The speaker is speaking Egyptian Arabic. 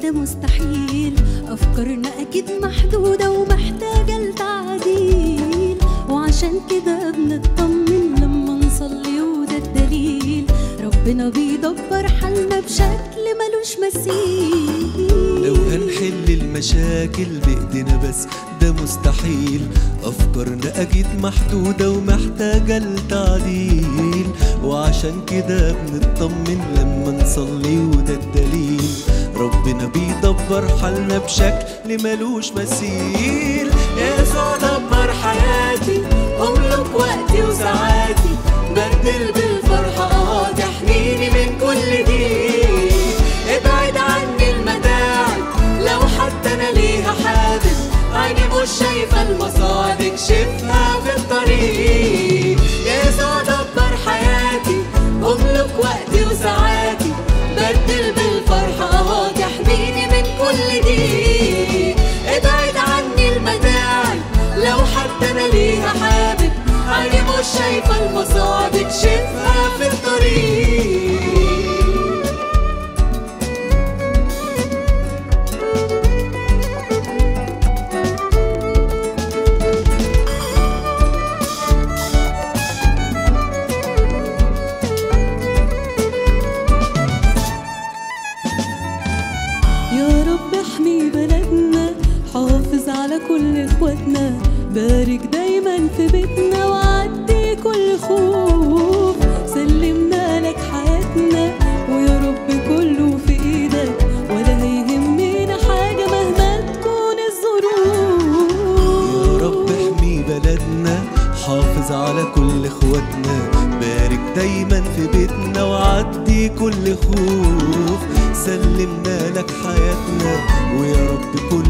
ده مستحيل أفكارنا أكيد محدودة ومحتاجة لتعديل وعشان كده بنطمن لما نصلي وده الدليل ربنا بيدبر حالنا بشكل ملوش مثيل لو هنحل المشاكل بإيدينا بس ده مستحيل أفكارنا أكيد محدودة ومحتاجة لتعديل وعشان كده بنطمن لما نصلي وده الدليل ربنا بيدبر حالنا بشكل ملوش مثيل يسوع دبر حياتي أملك وقتي وساعاتي بدل بالفرحة اه تحميني من كل ضيق ابعد عني المداعي لو حتى انا ليها حابب عيني مش شايفة المصاعب اكشفها في الطريق يسوع دبر حياتي املك وقتي وساعاتي بدل بالفرحة اهو تحميني من كل ضيق ابعد عني المداعي لو حتى انا ليها حابب عيني مش شايفة المصاعب اكشفها في الطريق يا رب احمي بلدنا حافظ على كل اخواتنا بارك دايما في بيتنا وعدي كل خوف سلمنا لك حياتنا ويا رب كله في ايدك ولا هيهمنا حاجة مهما تكون يا الظروف رب احمي بلدنا حافظ على كل اخواتنا بارك دايما في بيتنا وعدي كل خوف سلمنا لك حياتنا ويا رب كل